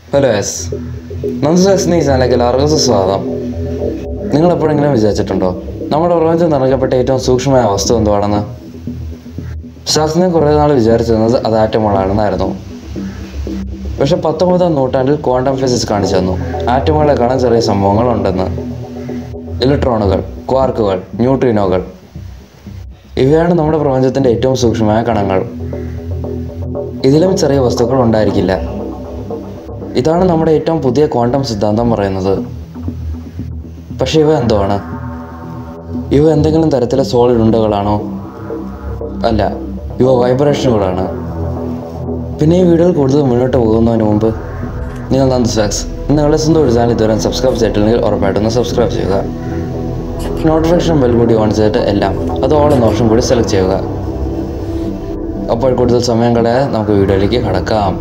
hello S Nandu ഈ ചാനലിലേക്ക് എല്ലാവർക്കും സ്വാഗതം നിങ്ങൾ എപ്പോഴെങ്കിലും വിചാരിച്ചിട്ടുണ്ടോ നമ്മുടെ പ്രപഞ്ചം നിർമ്മിക്കപ്പെട്ട ഏറ്റവും സൂക്ഷ്മമായ വസ്തു എന്തുവാണെന്ന് ശാസ്ത്രജ്ഞൻ കുറേ നാൾ വിചാരിച്ചിരുന്നത് അത് ആറ്റമുകളാണെന്നായിരുന്നു പക്ഷെ പത്തൊമ്പതാം നൂറ്റാണ്ടിൽ ക്വാണ്ടം ഫിസിക്സ് കാണിച്ചു തന്നു ആറ്റമുകളെക്കാളും ചെറിയ സംഭവങ്ങൾ ഉണ്ടെന്ന് ഇലക്ട്രോണുകൾ ക്വാർക്കുകൾ ന്യൂട്രീനോകൾ ഇവയാണ് നമ്മുടെ പ്രപഞ്ചത്തിൻ്റെ ഏറ്റവും സൂക്ഷ്മമായ കണങ്ങൾ ഇതിലും ചെറിയ വസ്തുക്കൾ ഉണ്ടായിരിക്കില്ല ഇതാണ് നമ്മുടെ ഏറ്റവും പുതിയ ക്വാണ്ടം സിദ്ധാന്തം പറയുന്നത് പക്ഷെ ഇവ എന്തുവാണ് ഇവ എന്തെങ്കിലും തരത്തിലെ സോളിഡ് ഉണ്ടകളാണോ അല്ല ഇവ വൈബ്രേഷനുകളാണ് പിന്നെ ഈ വീഡിയോയിൽ കൂടുതൽ മുന്നോട്ട് പോകുന്നതിന് മുമ്പ് നിങ്ങൾ നന്ദി സ്വാക്സ് നിങ്ങളുടെ സ്വന്തം ഒരു ചാനൽ ഇതുവരെ സബ്സ്ക്രൈബ് ചെയ്തിട്ടില്ലെങ്കിൽ ഉറപ്പായിട്ടൊന്ന് സബ്സ്ക്രൈബ് ചെയ്യുക നോട്ടിഫിക്കേഷൻ ബെൽ കൂടി ഓൺ ചെയ്തിട്ട് എല്ലാം അത് ഓൾ എന്ന ഓപ്ഷൻ കൂടി സെലക്ട് ചെയ്യുക അപ്പോൾ കൂടുതൽ സമയം കളയാതെ നമുക്ക് വീഡിയോയിലേക്ക് കടക്കാം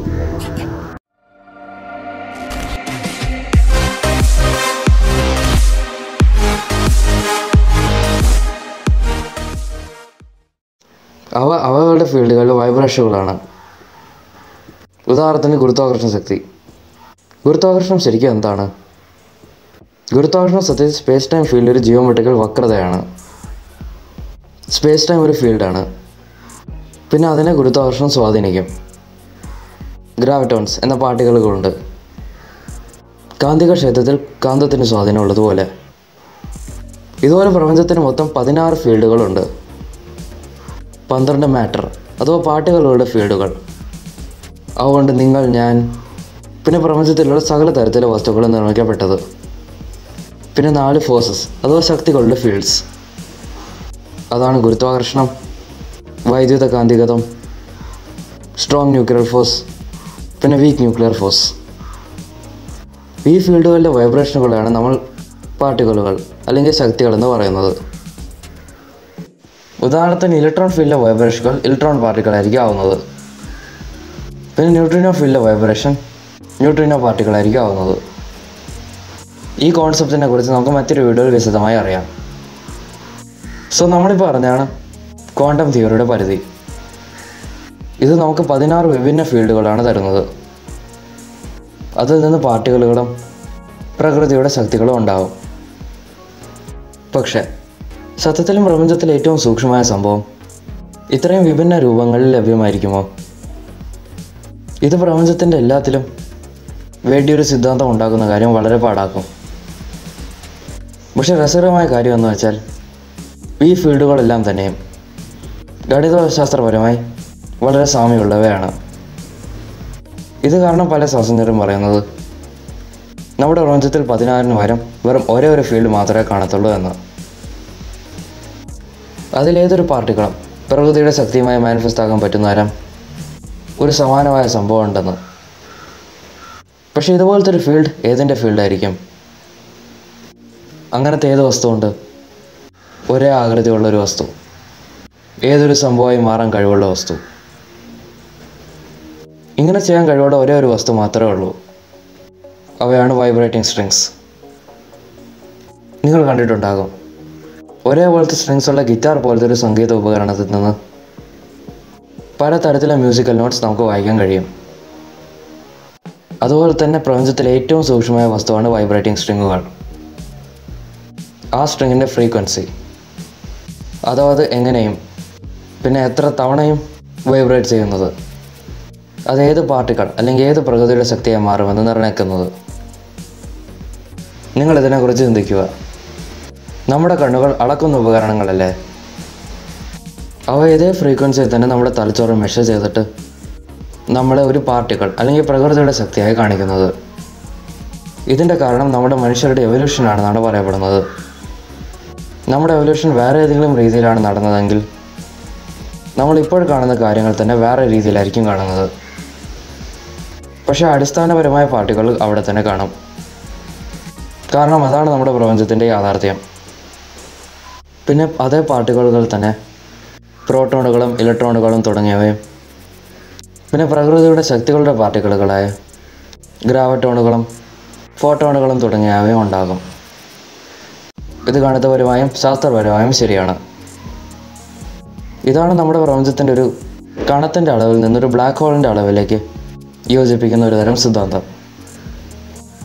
അവ അവകളുടെ ഫീൽഡുകളിൽ വൈബ്രേഷനുകളാണ് ഉദാഹരണത്തിന് ഗുരുത്വാകർഷണ ശക്തി ഗുരുത്വാകർഷണം ശരിക്കും എന്താണ് ഗുരുത്വാകർഷണം സത്യത്തിൽ സ്പേസ് ടൈം ഫീൽഡ് ഒരു ജിയോമെട്രിക്കൽ വക്രതയാണ് സ്പേസ് ടൈം ഒരു ഫീൽഡാണ് പിന്നെ അതിനെ ഗുരുത്വാകർഷണം സ്വാധീനിക്കും ഗ്രാവിറ്റോൺസ് എന്ന പാർട്ടികളുകളുണ്ട് കാന്തിക ക്ഷേത്രത്തിൽ കാന്തത്തിന് സ്വാധീനമുള്ളതുപോലെ ഇതുപോലെ പ്രപഞ്ചത്തിന് മൊത്തം പതിനാറ് ഫീൽഡുകളുണ്ട് പന്ത്രണ്ട് മാറ്റർ അഥവാ പാർട്ടികളുടെ ഫീൽഡുകൾ അതുകൊണ്ട് നിങ്ങൾ ഞാൻ പിന്നെ പ്രപഞ്ചത്തിലുള്ള സകല തരത്തിലെ വസ്തുക്കൾ നിർമ്മിക്കപ്പെട്ടത് പിന്നെ നാല് ഫോഴ്സസ് അഥവാ ശക്തികളുടെ ഫീൽഡ്സ് അതാണ് ഗുരുത്വാകർഷണം വൈദ്യുത കാന്തികതം സ്ട്രോങ് ന്യൂക്ലിയർ ഫോഴ്സ് പിന്നെ വീക്ക് ന്യൂക്ലിയർ ഫോഴ്സ് ഈ ഫീൽഡുകളിലെ വൈബ്രേഷനുകളാണ് നമ്മൾ പാർട്ടിക്കിളുകൾ അല്ലെങ്കിൽ ശക്തികൾ എന്ന് പറയുന്നത് ഉദാഹരണത്തിന് ഇലക്ട്രോൺ ഫീൽഡിലെ വൈബ്രേഷനുകൾ ഇലക്ട്രോൺ പാർട്ടികളായിരിക്കും ആവുന്നത് പിന്നെ ന്യൂട്രിനോ ഫീൽഡിലെ വൈബ്രേഷൻ ന്യൂട്രിനോ പാർട്ടികളായിരിക്കും ആവുന്നത് ഈ കോൺസെപ്റ്റിനെ കുറിച്ച് നമുക്ക് മറ്റൊരു വീഡിയോയിൽ വിശദമായി അറിയാം സോ നമ്മളിപ്പോൾ പറഞ്ഞാണ് ക്വാണ്ടം തിയറിയുടെ പരിധി ഇത് നമുക്ക് പതിനാറ് വിഭിന്ന ഫീൽഡുകളാണ് തരുന്നത് അതിൽ നിന്ന് പാർട്ടികളുകളും പ്രകൃതിയുടെ ശക്തികളും ഉണ്ടാവും പക്ഷേ സത്യത്തിലും പ്രപഞ്ചത്തിലെ ഏറ്റവും സൂക്ഷ്മമായ സംഭവം ഇത്രയും വിഭിന്ന രൂപങ്ങളിൽ ലഭ്യമായിരിക്കുമോ ഇത് പ്രപഞ്ചത്തിൻ്റെ എല്ലാത്തിലും വേണ്ടിയൊരു സിദ്ധാന്തം ഉണ്ടാക്കുന്ന കാര്യം വളരെ പാടാക്കും പക്ഷെ രസകരമായ കാര്യം എന്ന് വെച്ചാൽ ഈ ഫീൽഡുകളെല്ലാം തന്നെയും ഗണിതശാസ്ത്രപരമായി വളരെ സാമ്യമുള്ളവയാണ് ഇത് കാരണം പല ശാസ്ത്രജ്ഞരും പറയുന്നത് നമ്മുടെ പ്രപഞ്ചത്തിൽ പതിനാറിന് പകരം വെറും ഒരേ ഒരു ഫീൽഡ് മാത്രമേ കാണത്തുള്ളൂ എന്ന് അതിലേതൊരു പാർട്ടികളും പ്രകൃതിയുടെ ശക്തിയുമായി മാനിഫെസ്റ്റ് ആകാൻ പറ്റുന്ന തരം ഒരു സമാനമായ സംഭവം ഉണ്ടെന്ന് പക്ഷേ ഇതുപോലത്തെ ഒരു ഫീൽഡ് ഏതിൻ്റെ ഫീൽഡായിരിക്കും അങ്ങനത്തെ ഏത് വസ്തുവുണ്ട് ഒരേ ആകൃതിയുള്ള ഒരു വസ്തു ഏതൊരു സംഭവമായി മാറാൻ കഴിവുള്ള വസ്തു ഇങ്ങനെ ചെയ്യാൻ കഴിവുള്ള ഒരേ ഒരു വസ്തു മാത്രമേ ഉള്ളൂ അവയാണ് വൈബ്രേറ്റിംഗ് സ്ട്രിങ്സ് നിങ്ങൾ കണ്ടിട്ടുണ്ടാകും ഒരേപോലത്തെ സ്ട്രിങ്സ് ഉള്ള ഗിറ്റാർ പോലത്തെ ഒരു സംഗീത ഉപകരണത്തിൽ നിന്ന് പല തരത്തിലെ മ്യൂസിക്കൽ നോട്ട്സ് നമുക്ക് വായിക്കാൻ കഴിയും അതുപോലെ തന്നെ പ്രപഞ്ചത്തിലെ ഏറ്റവും സൂക്ഷ്മമായ വസ്തുവാണ് വൈബ്രേറ്റിംഗ് സ്ട്രിങ്ങുകൾ ആ സ്ട്രിങ്ങിൻ്റെ ഫ്രീക്വൻസി അഥവാ അത് എങ്ങനെയും പിന്നെ എത്ര തവണയും വൈബ്രേറ്റ് ചെയ്യുന്നത് അത് ഏത് പാർട്ടികൾ അല്ലെങ്കിൽ ഏത് പ്രകൃതിയുടെ ശക്തിയായി മാറുമെന്ന് നിർണ്ണയിക്കുന്നത് നിങ്ങൾ ഇതിനെക്കുറിച്ച് ചിന്തിക്കുക നമ്മുടെ കണ്ണുകൾ അളക്കുന്ന ഉപകരണങ്ങളല്ലേ അവ ഇതേ ഫ്രീക്വൻസിയിൽ തന്നെ നമ്മുടെ തലച്ചോറ് മെഷർ ചെയ്തിട്ട് നമ്മളെ ഒരു പാർട്ടികൾ അല്ലെങ്കിൽ പ്രകൃതിയുടെ ശക്തിയായി കാണിക്കുന്നത് ഇതിൻ്റെ കാരണം നമ്മുടെ മനുഷ്യരുടെ എവല്യൂഷനാണെന്നാണ് പറയപ്പെടുന്നത് നമ്മുടെ എവല്യൂഷൻ വേറെ ഏതെങ്കിലും രീതിയിലാണ് നടന്നതെങ്കിൽ നമ്മൾ ഇപ്പോൾ കാണുന്ന കാര്യങ്ങൾ തന്നെ വേറെ രീതിയിലായിരിക്കും കാണുന്നത് പക്ഷേ അടിസ്ഥാനപരമായ പാർട്ടികൾ അവിടെ തന്നെ കാണും കാരണം അതാണ് നമ്മുടെ പ്രപഞ്ചത്തിൻ്റെ യാഥാർത്ഥ്യം പിന്നെ അതേ പാർട്ടികളുകൾ തന്നെ പ്രോട്ടോണുകളും ഇലക്ട്രോണുകളും തുടങ്ങിയവയും പിന്നെ പ്രകൃതിയുടെ ശക്തികളുടെ പാർട്ടിക്കിളുകളായ ഗ്രാവറ്റോണുകളും ഫോട്ടോണുകളും തുടങ്ങിയവയും ഉണ്ടാകും ഇത് ഗണിതപരമായും ശാസ്ത്രപരമായും ശരിയാണ് ഇതാണ് നമ്മുടെ പ്രപഞ്ചത്തിൻ്റെ ഒരു കണത്തിൻ്റെ അളവിൽ നിന്നൊരു ബ്ലാക്ക് ഹോളിൻ്റെ അളവിലേക്ക് യോജിപ്പിക്കുന്ന ഒരു തരം സിദ്ധാന്തം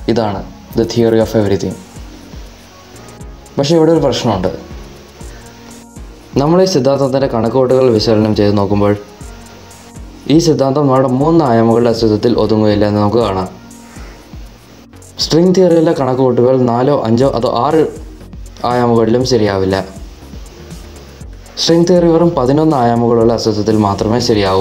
ഇതാണ് ദ തിയറി ഓഫ് എവറിഥിങ് പക്ഷേ ഇവിടെ ഒരു പ്രശ്നമുണ്ട് നമ്മൾ ഈ സിദ്ധാന്തത്തിൻ്റെ കണക്കുകൂട്ടുകൾ വിശകലനം ചെയ്ത് നോക്കുമ്പോൾ ഈ സിദ്ധാന്തം നമ്മുടെ മൂന്ന് ആയാമങ്ങളുടെ അസ്തിത്വത്തിൽ ഒതുങ്ങുകയില്ല എന്ന് നമുക്ക് കാണാം സ്ട്രിംഗ് തിയറിയിലെ കണക്കുകൂട്ടുകൾ നാലോ അഞ്ചോ അതോ ആറ് ആയാമുകളിലും ശരിയാവില്ല സ്ട്രിംഗ് തിയറി വെറും പതിനൊന്ന് ആയാമുകളുള്ള അസ്തിത്വത്തിൽ മാത്രമേ ശരിയാവൂ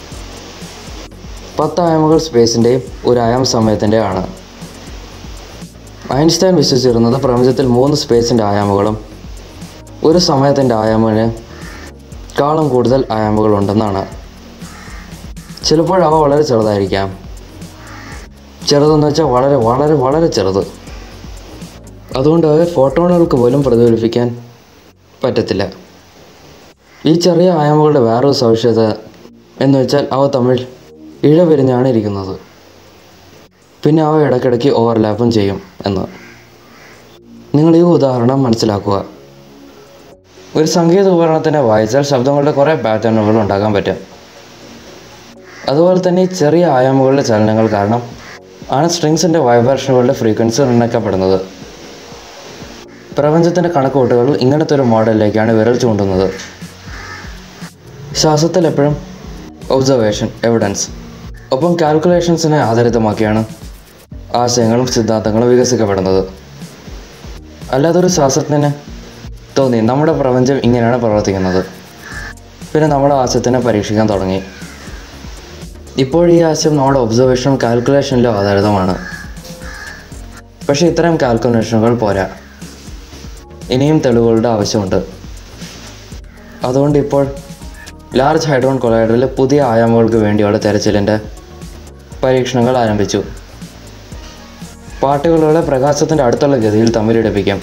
പത്ത് ആയാമുകൾ സ്പേസിൻ്റെയും ഒരു ആയാം സമയത്തിൻ്റെയും ആണ് ഐൻസ്റ്റൈൻ വിശ്വസിച്ചിരുന്നത് പ്രപഞ്ചത്തിൽ മൂന്ന് സ്പേസിൻ്റെ ആയാമുകളും ഒരു സമയത്തിൻ്റെ ആയാമിന് കാളം കൂടുതൽ ആയാമുകളുണ്ടെന്നാണ് ചിലപ്പോൾ അവ വളരെ ചെറുതായിരിക്കാം ചെറുതെന്ന് വെച്ചാൽ വളരെ വളരെ വളരെ ചെറുത് അതുകൊണ്ട് അവയെ ഫോട്ടോണുകൾക്ക് പോലും പ്രതിഫലിപ്പിക്കാൻ പറ്റത്തില്ല ഈ ചെറിയ ആയാമുകളുടെ വേറൊരു സവിശേഷത എന്ന് വെച്ചാൽ അവ തമ്മിൽ ഇഴപിരിഞ്ഞാണ് ഇരിക്കുന്നത് പിന്നെ അവ ഇടയ്ക്കിടയ്ക്ക് ഓവർലാപ്പും ചെയ്യും എന്ന് നിങ്ങൾ ഈ ഉദാഹരണം മനസ്സിലാക്കുക ഒരു സംഗീത ഉപകരണത്തിനെ വായിച്ചാൽ ശബ്ദങ്ങളുടെ കുറേ പാറ്റേണുകൾ ഉണ്ടാക്കാൻ പറ്റും അതുപോലെ തന്നെ ഈ ചെറിയ ആയാമുകളുടെ ചലനങ്ങൾ കാരണം ആണ് സ്ട്രിങ്സിൻ്റെ വൈബ്രേഷനുകളുടെ ഫ്രീക്വൻസി നിർണ്ണയിക്കപ്പെടുന്നത് പ്രപഞ്ചത്തിൻ്റെ കണക്കുകൂട്ടുകൾ ഇങ്ങനത്തെ ഒരു മോഡലിലേക്കാണ് വിരൽ ചൂണ്ടുന്നത് ശാസ്ത്രത്തിൽ എപ്പോഴും ഒബ്സർവേഷൻ എവിഡൻസ് ഒപ്പം കാൽക്കുലേഷൻസിനെ ആധാരിതമാക്കിയാണ് ആശയങ്ങളും സിദ്ധാന്തങ്ങളും വികസിക്കപ്പെടുന്നത് അല്ലാതെ ഒരു ശാസ്ത്രജ്ഞന് തോന്നി നമ്മുടെ പ്രപഞ്ചം ഇങ്ങനെയാണ് പ്രവർത്തിക്കുന്നത് പിന്നെ നമ്മുടെ ആശയത്തിനെ പരീക്ഷിക്കാൻ തുടങ്ങി ഇപ്പോൾ ഈ ആശയം നമ്മുടെ ഒബ്സർവേഷനും കാൽക്കുലേഷനിലും ആധാരിതമാണ് പക്ഷേ ഇത്തരം കാൽക്കുലേഷനുകൾ പോരാ ഇനിയും തെളിവുകളുടെ ആവശ്യമുണ്ട് അതുകൊണ്ട് ഇപ്പോൾ ലാർജ് ഹൈഡ്രോൺ കൊളൈഡറിൽ പുതിയ ആയാമുകൾക്ക് വേണ്ടിയുള്ള തെരച്ചിലിൻ്റെ പരീക്ഷണങ്ങൾ ആരംഭിച്ചു പാർട്ടികളുടെ പ്രകാശത്തിൻ്റെ അടുത്തുള്ള ഗതിയിൽ തമ്മിലിടിപ്പിക്കാം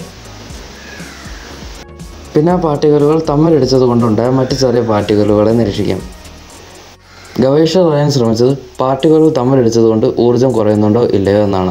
പിന്നെ ആ പാർട്ടികളുകൾ തമ്മിലിടിച്ചത് കൊണ്ടുണ്ടായ മറ്റ് ചെറിയ പാർട്ടികളുകളെ നിരീക്ഷിക്കാം ഗവേഷകർ പറയാൻ ശ്രമിച്ചത് പാർട്ടികൾ തമ്മിലിടിച്ചതുകൊണ്ട് ഊർജം കുറയുന്നുണ്ടോ ഇല്ലയോ എന്നാണ്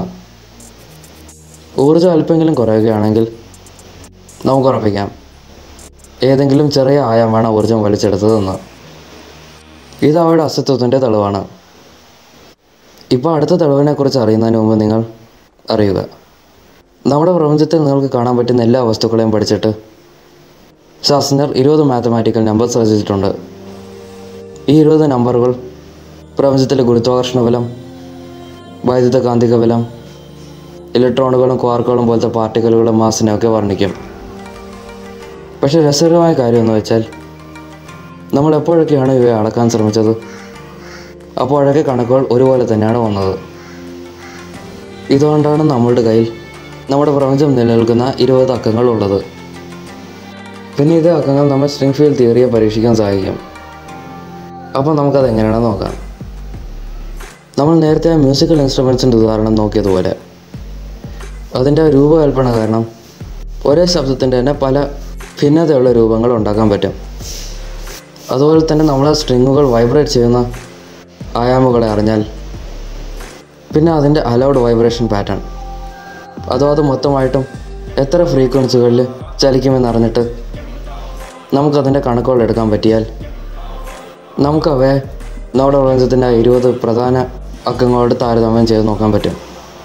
ഊർജം അല്പമെങ്കിലും കുറയുകയാണെങ്കിൽ നമുക്ക് ഉറപ്പിക്കാം ഏതെങ്കിലും ചെറിയ ആയാമാണ് ഊർജം വലിച്ചെടുത്തതെന്ന് ഇത് അവയുടെ അസ്തിത്വത്തിൻ്റെ തെളിവാണ് ഇപ്പോൾ അടുത്ത തെളിവിനെക്കുറിച്ച് അറിയുന്നതിന് മുമ്പ് നിങ്ങൾ അറിയുക നമ്മുടെ പ്രപഞ്ചത്തിൽ നിങ്ങൾക്ക് കാണാൻ പറ്റുന്ന എല്ലാ വസ്തുക്കളെയും പഠിച്ചിട്ട് ശാസ്ത്രജ്ഞർ ഇരുപത് മാത്തമാറ്റിക്കൽ നമ്പേഴ്സ് രചിച്ചിട്ടുണ്ട് ഈ ഇരുപത് നമ്പറുകൾ പ്രപഞ്ചത്തിലെ ഗുരുത്വാകർഷണ ബലം വൈദ്യുത കാന്തിക ബലം ഇലക്ട്രോണുകളും ക്വാർക്കുകളും പോലത്തെ പാർട്ടിക്കലുകളുടെ മാസിനെയൊക്കെ വർണ്ണിക്കും പക്ഷേ രസകരമായ കാര്യം എന്ന് വെച്ചാൽ നമ്മൾ എപ്പോഴൊക്കെയാണ് ഇവയെ അളക്കാൻ ശ്രമിച്ചത് അപ്പോഴൊക്കെ കണക്കുകൾ ഒരുപോലെ തന്നെയാണ് വന്നത് ഇതുകൊണ്ടാണ് നമ്മളുടെ കയ്യിൽ നമ്മുടെ പ്രപഞ്ചം നിലനിൽക്കുന്ന ഇരുപത് അക്കങ്ങൾ ഉള്ളത് പിന്നെ ഇതേ അക്കങ്ങൾ നമ്മൾ സ്ട്രിംഗ് ഫീൽഡ് തിയറിയെ പരീക്ഷിക്കാൻ സഹായിക്കും അപ്പോൾ നമുക്കത് എങ്ങനെയാണെന്ന് നോക്കാം നമ്മൾ നേരത്തെ മ്യൂസിക്കൽ ഇൻസ്ട്രുമെൻസിൻ്റെ ഉദാഹരണം നോക്കിയതുപോലെ അതിൻ്റെ രൂപകൽപ്പന കാരണം ഒരേ ശബ്ദത്തിൻ്റെ തന്നെ പല ഭിന്നതയുള്ള രൂപങ്ങൾ ഉണ്ടാക്കാൻ പറ്റും അതുപോലെ തന്നെ നമ്മൾ സ്ട്രിങ്ങുകൾ വൈബ്രേറ്റ് ചെയ്യുന്ന ആയാമുകളെ അറിഞ്ഞാൽ പിന്നെ അതിൻ്റെ അലൗഡ് വൈബ്രേഷൻ പാറ്റേൺ അതോ അത് മൊത്തമായിട്ടും എത്ര ഫ്രീക്വൻസികളിൽ ചലിക്കുമെന്ന് അറിഞ്ഞിട്ട് നമുക്കതിൻ്റെ കണക്കുകൾ എടുക്കാൻ പറ്റിയാൽ നമുക്കവയെ നമ്മുടെ പ്രപഞ്ചത്തിൻ്റെ ഇരുപത് പ്രധാന അക്കങ്ങളോട് താരതമ്യം ചെയ്ത് നോക്കാൻ പറ്റും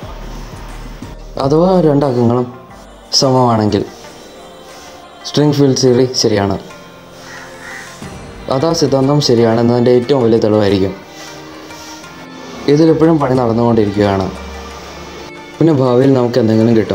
അഥവാ രണ്ട് അക്കങ്ങളും സമമാണെങ്കിൽ സ്ട്രിംഗ് ഫീൽഡ് തിയറി ശരിയാണ് അതാ സിദ്ധാന്തം ശരിയാണെന്നതിൻ്റെ ഏറ്റവും വലിയ തെളിവായിരിക്കും ഇതിലിപ്പോഴും പണി നടന്നുകൊണ്ടിരിക്കുകയാണ് പിന്നെ ഭാവിയിൽ നമുക്ക് എന്തെങ്കിലും കിട്ടും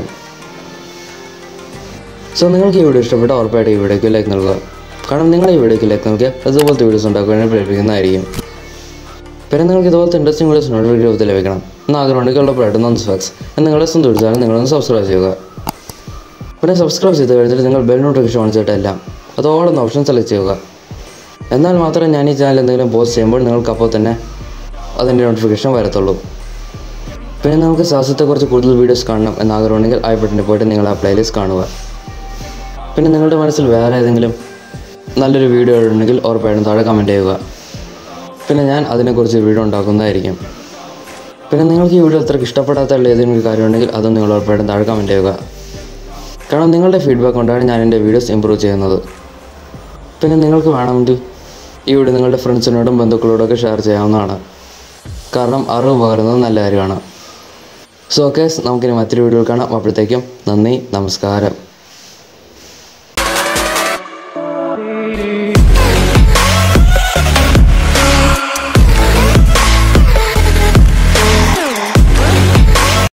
സോ നിങ്ങൾക്ക് ഈ വീഡിയോ ഇഷ്ടപ്പെട്ട ഉറപ്പായിട്ട് ഈ വീഡിയോക്ക് ലൈക്ക് നൽകുക കാരണം നിങ്ങൾ ഈ വീഡിയോക്ക് ലൈക്ക് നൽകിയാൽ അതുപോലത്തെ വീഡിയോസ് ഉണ്ടാക്കുവാൻ പ്രേരിപ്പിക്കുന്നതായിരിക്കും പിന്നെ നിങ്ങൾക്ക് ഇതുപോലത്തെ ഇൻട്രസ്റ്റിംഗ് വീഡിയോസ് നോട്ടിഫിക്കേഷൻ രൂപത്തിൽ ലഭിക്കണം എന്ന് ആഗ്രഹമുണ്ടെങ്കിൽ ഉള്ളപ്പോഴായിട്ട് നോൺ ഫാക്സ് നിങ്ങളുടെ സ്വന്തം വിളിച്ചാലും നിങ്ങളൊന്ന് സബ്സ്ക്രൈബ് ചെയ്യുക പിന്നെ സബ്സ്ക്രൈബ് ചെയ്ത് കഴിഞ്ഞിട്ട് നിങ്ങൾ ബെൽ നോട്ടിഫിക്കേഷൻ ഓൺ ചെയ്തിട്ടെല്ലാം അത് ഓടുന്ന ഓപ്ഷൻ സെലക്ട് ചെയ്യുക എന്നാൽ മാത്രമേ ഞാൻ ഈ ചാനൽ എന്തെങ്കിലും പോസ്റ്റ് ചെയ്യുമ്പോൾ നിങ്ങൾക്ക് അപ്പോൾ തന്നെ അതിൻ്റെ നോട്ടിഫിക്കേഷൻ വരത്തുള്ളൂ പിന്നെ നമുക്ക് ശാസ്ത്രത്തെക്കുറിച്ച് കൂടുതൽ വീഡിയോസ് കാണണം എന്ന് ആഗ്രഹമുണ്ടെങ്കിൽ ഐ ബട്ടണിൽ പോയിട്ട് നിങ്ങൾ ആ പ്ലേലിസ്റ്റ് കാണുക പിന്നെ നിങ്ങളുടെ മനസ്സിൽ വേറെ ഏതെങ്കിലും നല്ലൊരു വീഡിയോ ഉണ്ടെങ്കിൽ ഉറപ്പായിട്ടും താഴെ കമൻറ്റ് ചെയ്യുക പിന്നെ ഞാൻ അതിനെക്കുറിച്ച് വീഡിയോ ഉണ്ടാക്കുന്നതായിരിക്കും പിന്നെ നിങ്ങൾക്ക് ഈ വീഡിയോ അത്രയ്ക്ക് ഇഷ്ടപ്പെടാത്ത ഏതെങ്കിലും കാര്യമുണ്ടെങ്കിൽ അതും നിങ്ങൾ ഉറപ്പായിട്ടും താഴെ കമൻറ്റ് ചെയ്യുക കാരണം നിങ്ങളുടെ ഫീഡ്ബാക്ക് കൊണ്ടാണ് ഞാൻ എൻ്റെ വീഡിയോസ് ഇമ്പ്രൂവ് ചെയ്യുന്നത് പിന്നെ നിങ്ങൾക്ക് വേണമെങ്കിൽ ഈ വീഡിയോ നിങ്ങളുടെ ഫ്രണ്ട്സിനോടും ബന്ധുക്കളോടൊക്കെ ഷെയർ ചെയ്യാവുന്നതാണ് കാരണം അറിവ് പകരുന്നത് നല്ല കാര്യമാണ് സോ കേസ് നമുക്കിനി മറ്റൊരു വീഡിയോ കാണാം അപ്പോഴത്തേക്കും നന്ദി നമസ്കാരം